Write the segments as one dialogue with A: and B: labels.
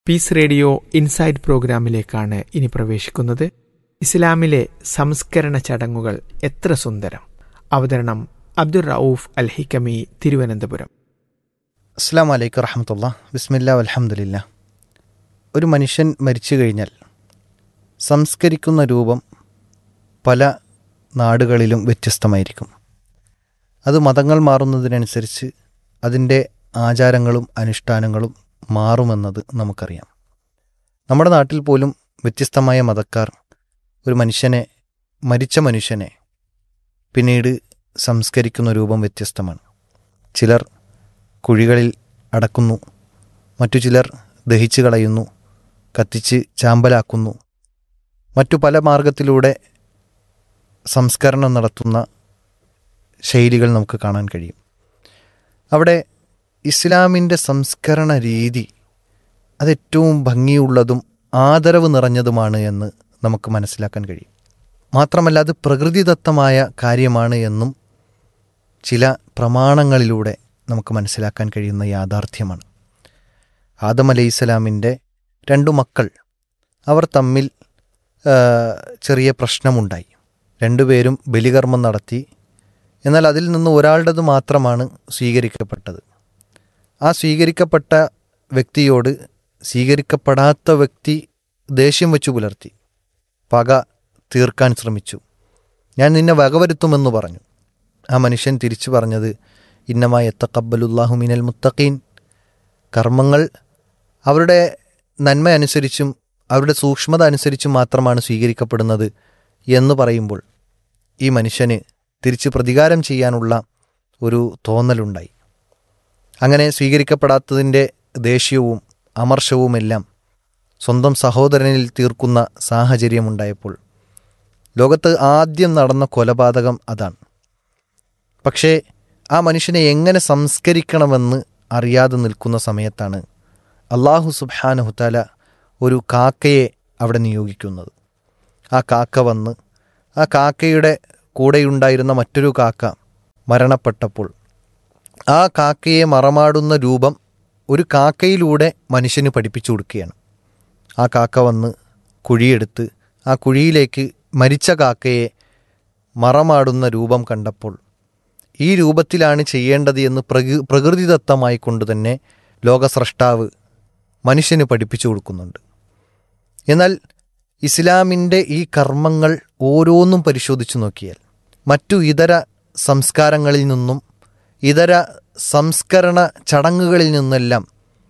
A: piece radio inside പ്രോഗ്രാമിലേക്കാണ് ഇനി പ്രവേശിക്കുന്നത് ഇസ്ലാമിലെ സംസ്കരണ ചടങ്ങുകൾ എത്ര സുന്ദരം അവതരണം അബ്ദുർ റൌഫ് അൽ ഹിക്കമി തിരുവനന്തപുരം
B: അസ്സാം വലൈക്കും റഹമത്തുള്ള ബിസ്മില്ല അലഹമുല്ല ഒരു മനുഷ്യൻ മരിച്ചു കഴിഞ്ഞാൽ സംസ്കരിക്കുന്ന രൂപം പല നാടുകളിലും വ്യത്യസ്തമായിരിക്കും അത് മതങ്ങൾ മാറുന്നതിനനുസരിച്ച് അതിൻ്റെ ആചാരങ്ങളും അനുഷ്ഠാനങ്ങളും മാറുമെന്നത് നമുക്കറിയാം നമ്മുടെ നാട്ടിൽ പോലും വ്യത്യസ്തമായ മതക്കാർ ഒരു മനുഷ്യനെ മരിച്ച മനുഷ്യനെ പിന്നീട് സംസ്കരിക്കുന്ന രൂപം വ്യത്യസ്തമാണ് ചിലർ കുഴികളിൽ അടക്കുന്നു മറ്റു ചിലർ ദഹിച്ചു കളയുന്നു കത്തിച്ച് ചാമ്പലാക്കുന്നു മറ്റു പല മാർഗത്തിലൂടെ സംസ്കരണം നടത്തുന്ന ശൈലികൾ നമുക്ക് കാണാൻ കഴിയും അവിടെ ഇസ്ലാമിൻ്റെ സംസ്കരണ രീതി അത് ഏറ്റവും ഭംഗിയുള്ളതും ആദരവ് നിറഞ്ഞതുമാണ് എന്ന് നമുക്ക് മനസ്സിലാക്കാൻ കഴിയും മാത്രമല്ല അത് പ്രകൃതിദത്തമായ കാര്യമാണ് എന്നും ചില പ്രമാണങ്ങളിലൂടെ നമുക്ക് മനസ്സിലാക്കാൻ കഴിയുന്ന യാഥാർത്ഥ്യമാണ് ആദം അലൈഹിസ്സലാമിൻ്റെ രണ്ടു മക്കൾ അവർ തമ്മിൽ ആ, ചെറിയ പ്രശ്നമുണ്ടായി രണ്ടുപേരും ബലികർമ്മം നടത്തി എന്നാൽ അതിൽ നിന്ന് ഒരാളുടേത് മാത്രമാണ് സ്വീകരിക്കപ്പെട്ടത് ആ സ്വീകരിക്കപ്പെട്ട വ്യക്തിയോട് സ്വീകരിക്കപ്പെടാത്ത വ്യക്തി ദേഷ്യം വെച്ചു പുലർത്തി പക തീർക്കാൻ ശ്രമിച്ചു ഞാൻ നിന്നെ വകവരുത്തുമെന്ന് പറഞ്ഞു ആ മനുഷ്യൻ തിരിച്ചു പറഞ്ഞത് ഇന്നമായ എത്തക്കബലുല്ലാഹു മിനൽ മുത്തഖീൻ കർമ്മങ്ങൾ അവരുടെ നന്മ അനുസരിച്ചും അവരുടെ സൂക്ഷ്മത അനുസരിച്ചും മാത്രമാണ് സ്വീകരിക്കപ്പെടുന്നത് എന്ന് പറയുമ്പോൾ ഈ മനുഷ്യന് തിരിച്ച് പ്രതികാരം ചെയ്യാനുള്ള ഒരു തോന്നലുണ്ടായി അങ്ങനെ സ്വീകരിക്കപ്പെടാത്തതിൻ്റെ ദേഷ്യവും അമർഷവുമെല്ലാം സ്വന്തം സഹോദരനിൽ തീർക്കുന്ന സാഹചര്യമുണ്ടായപ്പോൾ ലോകത്ത് ആദ്യം നടന്ന കൊലപാതകം അതാണ് പക്ഷേ ആ മനുഷ്യനെ എങ്ങനെ സംസ്കരിക്കണമെന്ന് അറിയാതെ നിൽക്കുന്ന സമയത്താണ് അള്ളാഹു സുബ്ഹാനഹുത്താല ഒരു കാക്കയെ അവിടെ നിയോഗിക്കുന്നത് ആ കാക്ക വന്ന് ആ കാക്കയുടെ കൂടെയുണ്ടായിരുന്ന മറ്റൊരു കാക്ക മരണപ്പെട്ടപ്പോൾ ആ കാക്കയെ മറമാടുന്ന രൂപം ഒരു കാക്കയിലൂടെ മനുഷ്യന് പഠിപ്പിച്ചു കൊടുക്കുകയാണ് ആ കാക്ക വന്ന് കുഴിയെടുത്ത് ആ കുഴിയിലേക്ക് മരിച്ച കാക്കയെ മറമാടുന്ന രൂപം കണ്ടപ്പോൾ ഈ രൂപത്തിലാണ് ചെയ്യേണ്ടത് എന്ന് പ്രകൃ പ്രകൃതിദത്തമായി കൊണ്ട് തന്നെ ലോകസ്രഷ്ടാവ് മനുഷ്യന് പഠിപ്പിച്ചു കൊടുക്കുന്നുണ്ട് എന്നാൽ ഇസ്ലാമിൻ്റെ ഈ കർമ്മങ്ങൾ ഓരോന്നും പരിശോധിച്ചു നോക്കിയാൽ മറ്റു ഇതര സംസ്കാരങ്ങളിൽ നിന്നും ഇതര സംസ്കരണ ചടങ്ങുകളിൽ നിന്നെല്ലാം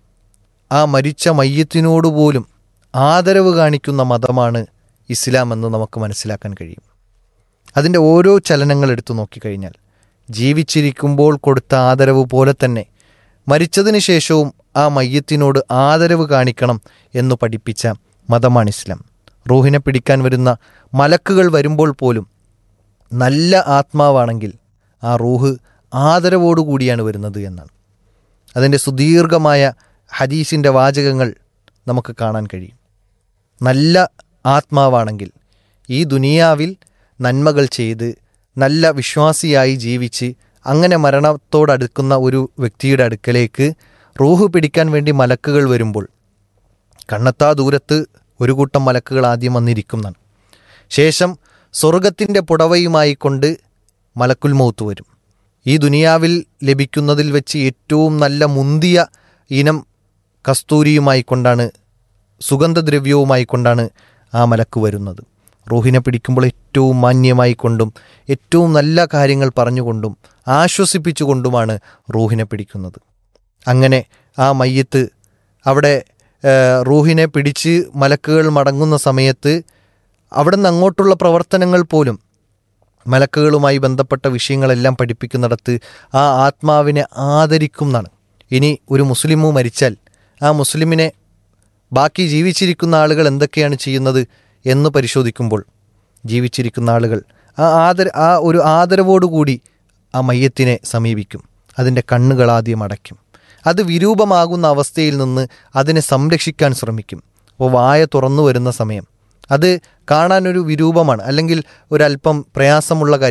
B: ആ മരിച്ച മയ്യത്തിനോട് പോലും ആദരവ് കാണിക്കുന്ന മതമാണ് ഇസ്ലാം എന്ന് നമുക്ക് മനസ്സിലാക്കാൻ കഴിയും അതിൻ്റെ ഓരോ ചലനങ്ങൾ എടുത്തു നോക്കിക്കഴിഞ്ഞാൽ ജീവിച്ചിരിക്കുമ്പോൾ കൊടുത്ത ആദരവ് പോലെ തന്നെ മരിച്ചതിന് ശേഷവും ആ മയ്യത്തിനോട് ആദരവ് കാണിക്കണം എന്ന് പഠിപ്പിച്ച മതമാണ് ഇസ്ലാം റൂഹിനെ പിടിക്കാൻ വരുന്ന മലക്കുകൾ വരുമ്പോൾ പോലും നല്ല ആത്മാവാണെങ്കിൽ ആ റൂഹ് ആദരവോടുകൂടിയാണ് വരുന്നത് എന്നാണ് അതിൻ്റെ സുദീർഘമായ ഹദീസിൻ്റെ വാചകങ്ങൾ നമുക്ക് കാണാൻ കഴിയും നല്ല ആത്മാവാണെങ്കിൽ ഈ ദുനിയാവിൽ നന്മകൾ ചെയ്ത് നല്ല വിശ്വാസിയായി ജീവിച്ച് അങ്ങനെ മരണത്തോടടുക്കുന്ന ഒരു വ്യക്തിയുടെ അടുക്കലേക്ക് റൂഹ് പിടിക്കാൻ വേണ്ടി മലക്കുകൾ വരുമ്പോൾ കണ്ണത്താ ദൂരത്ത് ഒരു കൂട്ടം മലക്കുകൾ ആദ്യം വന്നിരിക്കുന്നതാണ് ശേഷം സ്വർഗത്തിൻ്റെ പുടവയുമായി കൊണ്ട് മലക്കുൽ മൗത്ത് വരും ഈ ദുനിയാവിൽ ലഭിക്കുന്നതിൽ വെച്ച് ഏറ്റവും നല്ല മുന്തിയ ഇനം കസ്തൂരിയുമായി കൊണ്ടാണ് സുഗന്ധദ്രവ്യവുമായി കൊണ്ടാണ് ആ മലക്ക് വരുന്നത് റൂഹിനെ പിടിക്കുമ്പോൾ ഏറ്റവും മാന്യമായി കൊണ്ടും ഏറ്റവും നല്ല കാര്യങ്ങൾ പറഞ്ഞുകൊണ്ടും ആശ്വസിപ്പിച്ചുകൊണ്ടുമാണ് റൂഹിനെ പിടിക്കുന്നത് അങ്ങനെ ആ മയ്യത്ത് അവിടെ ഏഹ്, റൂഹിനെ പിടിച്ച് മലക്കുകൾ മടങ്ങുന്ന സമയത്ത് അവിടെ നിന്ന് അങ്ങോട്ടുള്ള പ്രവർത്തനങ്ങൾ പോലും മലക്കുകളുമായി ബന്ധപ്പെട്ട വിഷയങ്ങളെല്ലാം പഠിപ്പിക്കുന്നിടത്ത് ആ ആത്മാവിനെ ആദരിക്കുന്നതാണ് ഇനി ഒരു മുസ്ലിമു മരിച്ചാൽ ആ മുസ്ലിമിനെ ബാക്കി ജീവിച്ചിരിക്കുന്ന ആളുകൾ എന്തൊക്കെയാണ് ചെയ്യുന്നത് എന്ന് പരിശോധിക്കുമ്പോൾ ജീവിച്ചിരിക്കുന്ന ആളുകൾ ആ ആദര ആ ഒരു ആദരവോടുകൂടി ആ മയ്യത്തിനെ സമീപിക്കും അതിൻ്റെ കണ്ണുകൾ ആദ്യം അടയ്ക്കും അത് വിരൂപമാകുന്ന അവസ്ഥയിൽ നിന്ന് അതിനെ സംരക്ഷിക്കാൻ ശ്രമിക്കും അപ്പോൾ വായ തുറന്നു വരുന്ന സമയം അത് കാണാനൊരു വിരൂപമാണ് അല്ലെങ്കിൽ ഒരല്പം പ്രയാസമുള്ള കാര്യമാണ്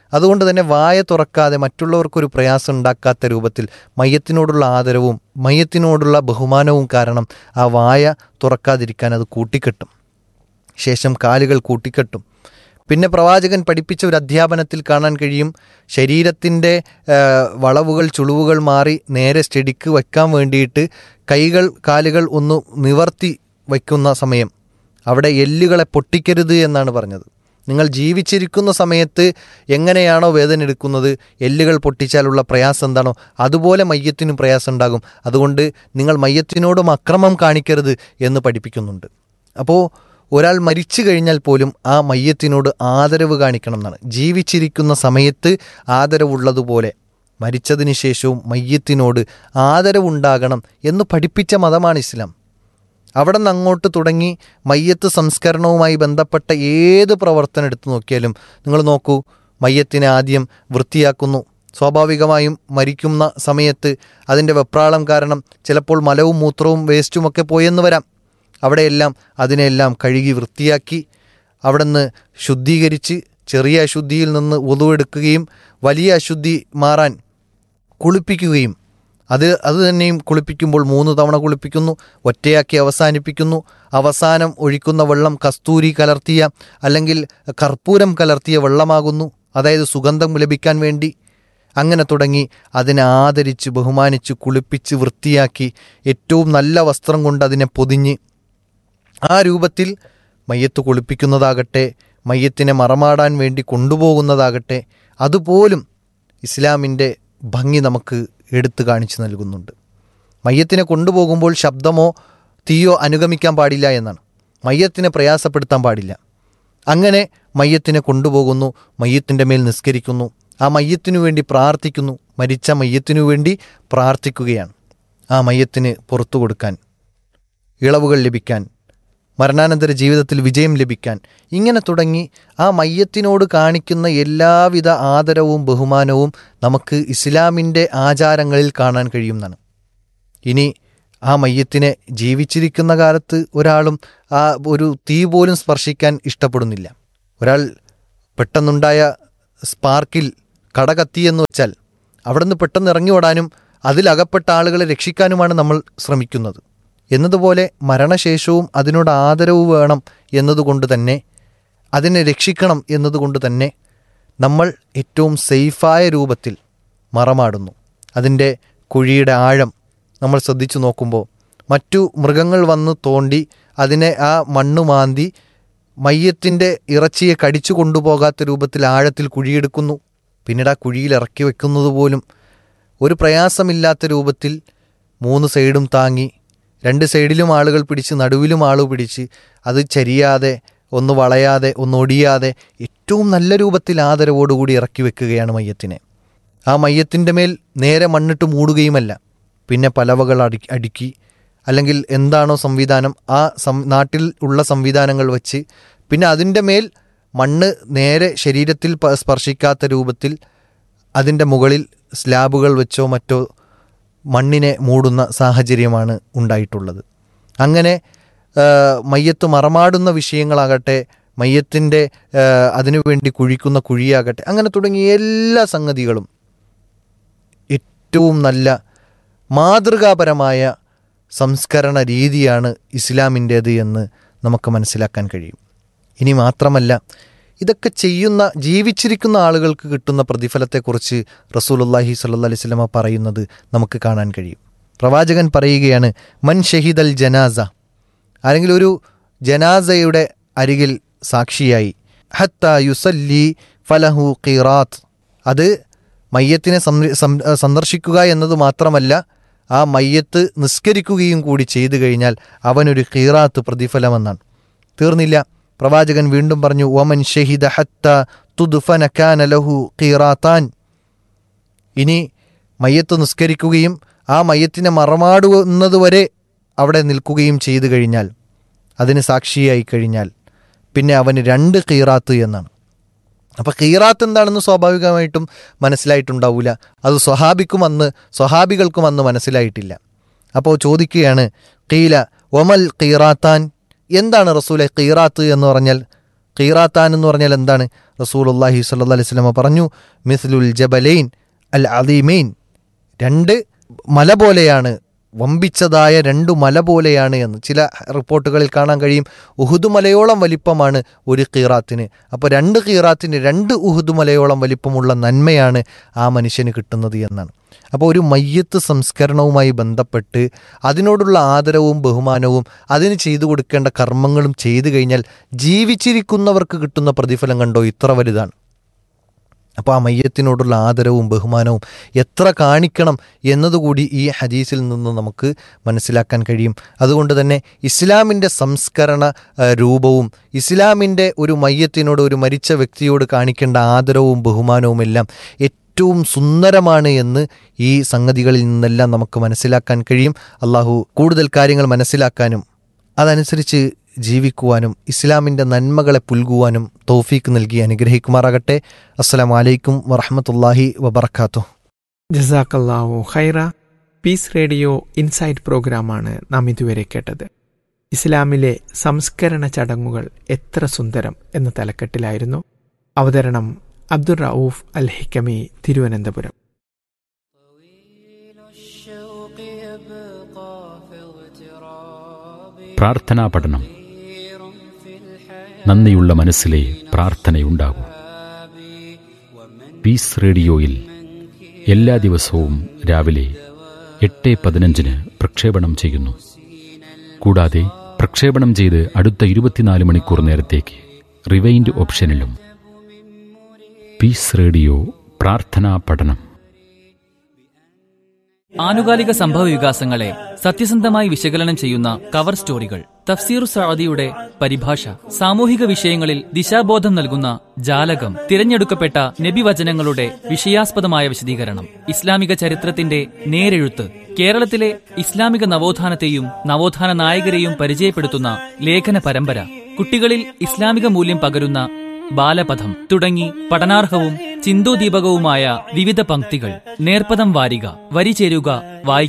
B: അതുകൊണ്ട് തന്നെ വായ തുറക്കാതെ മറ്റുള്ളവർക്കൊരു പ്രയാസം ഉണ്ടാക്കാത്ത രൂപത്തിൽ മയ്യത്തിനോടുള്ള ആദരവും മയ്യത്തിനോടുള്ള ബഹുമാനവും കാരണം ആ വായ തുറക്കാതിരിക്കാൻ അത് കൂട്ടിക്കെട്ടും ശേഷം കാലുകൾ കൂട്ടിക്കെട്ടും പിന്നെ പ്രവാചകൻ പഠിപ്പിച്ച ഒരു അധ്യാപനത്തിൽ കാണാൻ കഴിയും ശരീരത്തിൻ്റെ വളവുകൾ ചുളിവുകൾ മാറി നേരെ സ്റ്റഡിക്ക് വയ്ക്കാൻ വേണ്ടിയിട്ട് കൈകൾ കാലുകൾ ഒന്ന് നിവർത്തി വയ്ക്കുന്ന സമയം അവിടെ എല്ലുകളെ പൊട്ടിക്കരുത് എന്നാണ് പറഞ്ഞത് നിങ്ങൾ ജീവിച്ചിരിക്കുന്ന സമയത്ത് എങ്ങനെയാണോ വേദന എടുക്കുന്നത് എല്ലുകൾ പൊട്ടിച്ചാലുള്ള പ്രയാസം എന്താണോ അതുപോലെ മയ്യത്തിനും പ്രയാസം ഉണ്ടാകും അതുകൊണ്ട് നിങ്ങൾ മയ്യത്തിനോടും അക്രമം കാണിക്കരുത് എന്ന് പഠിപ്പിക്കുന്നുണ്ട് അപ്പോൾ ഒരാൾ മരിച്ചു കഴിഞ്ഞാൽ പോലും ആ മയ്യത്തിനോട് ആദരവ് കാണിക്കണം എന്നാണ് ജീവിച്ചിരിക്കുന്ന സമയത്ത് ആദരവുള്ളതുപോലെ മരിച്ചതിന് ശേഷവും മയ്യത്തിനോട് ആദരവുണ്ടാകണം എന്ന് പഠിപ്പിച്ച മതമാണ് ഇസ്ലാം അവിടെ നിന്ന് അങ്ങോട്ട് തുടങ്ങി മയ്യത്ത് സംസ്കരണവുമായി ബന്ധപ്പെട്ട ഏത് പ്രവർത്തനം എടുത്തു നോക്കിയാലും നിങ്ങൾ നോക്കൂ മയ്യത്തിനെ ആദ്യം വൃത്തിയാക്കുന്നു സ്വാഭാവികമായും മരിക്കുന്ന സമയത്ത് അതിൻ്റെ വെപ്രാളം കാരണം ചിലപ്പോൾ മലവും മൂത്രവും വേസ്റ്റുമൊക്കെ പോയെന്ന് വരാം അവിടെയെല്ലാം അതിനെല്ലാം കഴുകി വൃത്തിയാക്കി അവിടെ നിന്ന് ശുദ്ധീകരിച്ച് ചെറിയ അശുദ്ധിയിൽ നിന്ന് ഒതുവെടുക്കുകയും വലിയ അശുദ്ധി മാറാൻ കുളിപ്പിക്കുകയും അത് അത് തന്നെയും കുളിപ്പിക്കുമ്പോൾ മൂന്ന് തവണ കുളിപ്പിക്കുന്നു ഒറ്റയാക്കി അവസാനിപ്പിക്കുന്നു അവസാനം ഒഴിക്കുന്ന വെള്ളം കസ്തൂരി കലർത്തിയ അല്ലെങ്കിൽ കർപ്പൂരം കലർത്തിയ വെള്ളമാകുന്നു അതായത് സുഗന്ധം ലഭിക്കാൻ വേണ്ടി അങ്ങനെ തുടങ്ങി അതിനെ ആദരിച്ച് ബഹുമാനിച്ച് കുളിപ്പിച്ച് വൃത്തിയാക്കി ഏറ്റവും നല്ല വസ്ത്രം കൊണ്ട് അതിനെ പൊതിഞ്ഞ് ആ രൂപത്തിൽ മയ്യത്ത് കുളിപ്പിക്കുന്നതാകട്ടെ മയ്യത്തിനെ മറമാടാൻ വേണ്ടി കൊണ്ടുപോകുന്നതാകട്ടെ അതുപോലും ഇസ്ലാമിൻ്റെ ഭംഗി നമുക്ക് എടുത്തു കാണിച്ചു നൽകുന്നുണ്ട് മയ്യത്തിനെ കൊണ്ടുപോകുമ്പോൾ ശബ്ദമോ തീയോ അനുഗമിക്കാൻ പാടില്ല എന്നാണ് മയ്യത്തിനെ പ്രയാസപ്പെടുത്താൻ പാടില്ല അങ്ങനെ മയ്യത്തിനെ കൊണ്ടുപോകുന്നു മയ്യത്തിൻ്റെ മേൽ നിസ്കരിക്കുന്നു ആ മയ്യത്തിനു വേണ്ടി പ്രാർത്ഥിക്കുന്നു മരിച്ച മയ്യത്തിനു വേണ്ടി പ്രാർത്ഥിക്കുകയാണ് ആ മയ്യത്തിന് പുറത്തു കൊടുക്കാൻ ഇളവുകൾ ലഭിക്കാൻ മരണാനന്തര ജീവിതത്തിൽ വിജയം ലഭിക്കാൻ ഇങ്ങനെ തുടങ്ങി ആ മയ്യത്തിനോട് കാണിക്കുന്ന എല്ലാവിധ ആദരവും ബഹുമാനവും നമുക്ക് ഇസ്ലാമിൻ്റെ ആചാരങ്ങളിൽ കാണാൻ കഴിയുന്നതാണ് ഇനി ആ മയ്യത്തിനെ ജീവിച്ചിരിക്കുന്ന കാലത്ത് ഒരാളും ആ ഒരു തീ പോലും സ്പർശിക്കാൻ ഇഷ്ടപ്പെടുന്നില്ല ഒരാൾ പെട്ടെന്നുണ്ടായ സ്പാർക്കിൽ കട കത്തിയെന്ന് വെച്ചാൽ അവിടെ നിന്ന് പെട്ടെന്ന് ഇറങ്ങി ഓടാനും അതിലകപ്പെട്ട ആളുകളെ രക്ഷിക്കാനുമാണ് നമ്മൾ ശ്രമിക്കുന്നത് എന്നതുപോലെ മരണശേഷവും അതിനോട് ആദരവ് വേണം എന്നതുകൊണ്ട് തന്നെ അതിനെ രക്ഷിക്കണം എന്നതുകൊണ്ട് തന്നെ നമ്മൾ ഏറ്റവും സേഫായ രൂപത്തിൽ മറമാടുന്നു അതിൻ്റെ കുഴിയുടെ ആഴം നമ്മൾ ശ്രദ്ധിച്ചു നോക്കുമ്പോൾ മറ്റു മൃഗങ്ങൾ വന്ന് തോണ്ടി അതിനെ ആ മണ്ണ് മാന്തി മയ്യത്തിൻ്റെ ഇറച്ചിയെ കടിച്ചു കൊണ്ടുപോകാത്ത രൂപത്തിൽ ആഴത്തിൽ കുഴിയെടുക്കുന്നു പിന്നീട് ആ കുഴിയിൽ ഇറക്കി വെക്കുന്നത് പോലും ഒരു പ്രയാസമില്ലാത്ത രൂപത്തിൽ മൂന്ന് സൈഡും താങ്ങി രണ്ട് സൈഡിലും ആളുകൾ പിടിച്ച് നടുവിലും ആള് പിടിച്ച് അത് ചരിയാതെ ഒന്ന് വളയാതെ ഒന്ന് ഒടിയാതെ ഏറ്റവും നല്ല രൂപത്തിൽ ആദരവോടുകൂടി ഇറക്കി വെക്കുകയാണ് മയ്യത്തിനെ ആ മയ്യത്തിൻ്റെ മേൽ നേരെ മണ്ണിട്ട് മൂടുകയുമല്ല പിന്നെ പലവകൾ അടി അടുക്കി അല്ലെങ്കിൽ എന്താണോ സംവിധാനം ആ സം നാട്ടിൽ ഉള്ള സംവിധാനങ്ങൾ വെച്ച് പിന്നെ അതിൻ്റെ മേൽ മണ്ണ് നേരെ ശരീരത്തിൽ പ- സ്പർശിക്കാത്ത രൂപത്തിൽ അതിൻ്റെ മുകളിൽ സ്ലാബുകൾ വെച്ചോ മറ്റോ മണ്ണിനെ മൂടുന്ന സാഹചര്യമാണ് ഉണ്ടായിട്ടുള്ളത് അങ്ങനെ ആ, മയ്യത്ത് മറമാടുന്ന വിഷയങ്ങളാകട്ടെ മയ്യത്തിൻ്റെ ആ, അതിനുവേണ്ടി കുഴിക്കുന്ന കുഴിയാകട്ടെ അങ്ങനെ തുടങ്ങിയ എല്ലാ സംഗതികളും ഏറ്റവും നല്ല മാതൃകാപരമായ സംസ്കരണ രീതിയാണ് ഇസ്ലാമിൻ്റേത് എന്ന് നമുക്ക് മനസ്സിലാക്കാൻ കഴിയും ഇനി മാത്രമല്ല ഇതൊക്കെ ചെയ്യുന്ന ജീവിച്ചിരിക്കുന്ന ആളുകൾക്ക് കിട്ടുന്ന പ്രതിഫലത്തെക്കുറിച്ച് റസൂലുല്ലാഹി സല്ലു അലൈഹി സ്വലമ പറയുന്നത് നമുക്ക് കാണാൻ കഴിയും പ്രവാചകൻ പറയുകയാണ് മൻ ഷഹീദൽ ജനാസ ആരെങ്കിലും ഒരു ജനാസയുടെ അരികിൽ സാക്ഷിയായി ഹത്ത യുസല്ലി ഫലഹു ഖിറാത്ത് അത് മയ്യത്തിനെ സംര- സം- സന്ദർശിക്കുക എന്നത് മാത്രമല്ല ആ മയ്യത്ത് നിസ്കരിക്കുകയും കൂടി ചെയ്തു കഴിഞ്ഞാൽ അവനൊരു ഖീറാത്ത് പ്രതിഫലമെന്നാണ് തീർന്നില്ല പ്രവാചകൻ വീണ്ടും പറഞ്ഞു ഒമൻ ഷഹിദ ഹത്ത തുദ്ഫന കാന ലഹു ഖീറാത്താൻ ഇനി മയ്യത്ത് നിസ്കരിക്കുകയും ആ മയ്യത്തിനെ മറമാടുന്നതുവരെ അവിടെ നിൽക്കുകയും ചെയ്തു കഴിഞ്ഞാൽ അതിന് സാക്ഷിയായി കഴിഞ്ഞാൽ പിന്നെ അവന് രണ്ട് ഖീറാത്ത് എന്നാണ് അപ്പോൾ ഖീറാത്ത് എന്താണെന്ന് സ്വാഭാവികമായിട്ടും മനസ്സിലായിട്ടുണ്ടാവില്ല അത് സ്വഹാബിക്കും അന്ന് സ്വഹാബികൾക്കും അന്ന് മനസ്സിലായിട്ടില്ല അപ്പോൾ ചോദിക്കുകയാണ് ഖീല ഒമൽ ഖീറാത്താൻ എന്താണ് റസൂലെ ഖീറാത്ത് എന്ന് പറഞ്ഞാൽ ഖീറാത്താൻ എന്ന് പറഞ്ഞാൽ എന്താണ് റസൂൽ അള്ളാഹി സല്ലാ അലൈഹി സ്വലമ പറഞ്ഞു മിസ്ലുൽ ജബലൈൻ അൽ അലീമൈൻ രണ്ട് മല പോലെയാണ് വമ്പിച്ചതായ രണ്ടു മല പോലെയാണ് എന്ന് ചില റിപ്പോർട്ടുകളിൽ കാണാൻ കഴിയും ഉഹുദു മലയോളം വലിപ്പമാണ് ഒരു ഖീറാത്തിന് അപ്പോൾ രണ്ട് ഖീറാത്തിന് രണ്ട് ഉഹുദു മലയോളം വലിപ്പമുള്ള നന്മയാണ് ആ മനുഷ്യന് കിട്ടുന്നത് എന്നാണ് അപ്പോൾ ഒരു മയ്യത്ത് സംസ്കരണവുമായി ബന്ധപ്പെട്ട് അതിനോടുള്ള ആദരവും ബഹുമാനവും അതിന് ചെയ്തു കൊടുക്കേണ്ട കർമ്മങ്ങളും ചെയ്തു കഴിഞ്ഞാൽ ജീവിച്ചിരിക്കുന്നവർക്ക് കിട്ടുന്ന പ്രതിഫലം കണ്ടോ ഇത്ര വലുതാണ് അപ്പോൾ ആ മയ്യത്തിനോടുള്ള ആദരവും ബഹുമാനവും എത്ര കാണിക്കണം എന്നതുകൂടി ഈ ഹദീസിൽ നിന്ന് നമുക്ക് മനസ്സിലാക്കാൻ കഴിയും അതുകൊണ്ട് തന്നെ ഇസ്ലാമിൻ്റെ സംസ്കരണ ആ, രൂപവും ഇസ്ലാമിൻ്റെ ഒരു മയ്യത്തിനോട് ഒരു മരിച്ച വ്യക്തിയോട് കാണിക്കേണ്ട ആദരവും ബഹുമാനവും എല്ലാം ഏറ്റവും സുന്ദരമാണ് എന്ന് ഈ സംഗതികളിൽ നിന്നെല്ലാം നമുക്ക് മനസ്സിലാക്കാൻ കഴിയും അള്ളാഹു കൂടുതൽ കാര്യങ്ങൾ മനസ്സിലാക്കാനും അതനുസരിച്ച് ജീവിക്കുവാനും ഇസ്ലാമിൻ്റെ നന്മകളെ പുൽകുവാനും തൗഫീക്ക് നൽകി അനുഗ്രഹിക്കുമാറാകട്ടെ അസ്സലാം വലൈക്കും വറഹമത്തല്ലാഹി വബർക്കാത്തു
A: ജസാക്കല്ലാവു ഖൈറ പീസ് റേഡിയോ ഇൻസൈറ്റ് പ്രോഗ്രാമാണ് നാം ഇതുവരെ കേട്ടത് ഇസ്ലാമിലെ സംസ്കരണ ചടങ്ങുകൾ എത്ര സുന്ദരം എന്ന തലക്കെട്ടിലായിരുന്നു അവതരണം അബ്ദുർ റൌഫ് അൽ ഹിക്കമി തിരുവനന്തപുരം
C: الشوق يبقى في اغتراب
D: പ്രാർത്ഥനാ പഠനം
C: كثير في الحياة
D: നന്ദിയുള്ള മനസ്സിലെ പ്രാർത്ഥനയുണ്ടാകൂ പീസ് റേഡിയോയിൽ എല്ലാ ദിവസവും രാവിലെ എട്ട് പതിനഞ്ചിന് പ്രക്ഷേപണം ചെയ്യുന്നു കൂടാതെ പ്രക്ഷേപണം ചെയ്ത് അടുത്ത ഇരുപത്തിനാല് മണിക്കൂർ നേരത്തേക്ക് റിവൈൻഡ് ഓപ്ഷനിലും പീസ് റേഡിയോ പ്രാർത്ഥനാ പഠനം
E: ആനുകാലിക സംഭവ വികാസങ്ങളെ സത്യസന്ധമായി വിശകലനം ചെയ്യുന്ന കവർ സ്റ്റോറികൾ തഫ്സീർ സഅദിയുടെ പരിഭാഷ സാമൂഹിക വിഷയങ്ങളിൽ ദിശാബോധം നൽകുന്ന ജാലകം തിരഞ്ഞെടുക്കപ്പെട്ട നബിവചനങ്ങളുടെ വിഷയാസ്പദമായ വിശദീകരണം ഇസ്ലാമിക ചരിത്രത്തിന്റെ നേരെഴുത്ത് കേരളത്തിലെ ഇസ്ലാമിക നവോത്ഥാനത്തെയും നവോത്ഥാന നായകരെയും പരിചയപ്പെടുത്തുന്ന ലേഖന പരമ്പര കുട്ടികളിൽ ഇസ്ലാമിക മൂല്യം പകരുന്ന ബാലപഥം തുടങ്ങി പഠനാർഹവും ചിന്തോദീപകവുമായ വിവിധ പംക്തികൾ നേർപ്പദം വാരിക വരി ചേരുക വായിക്കുക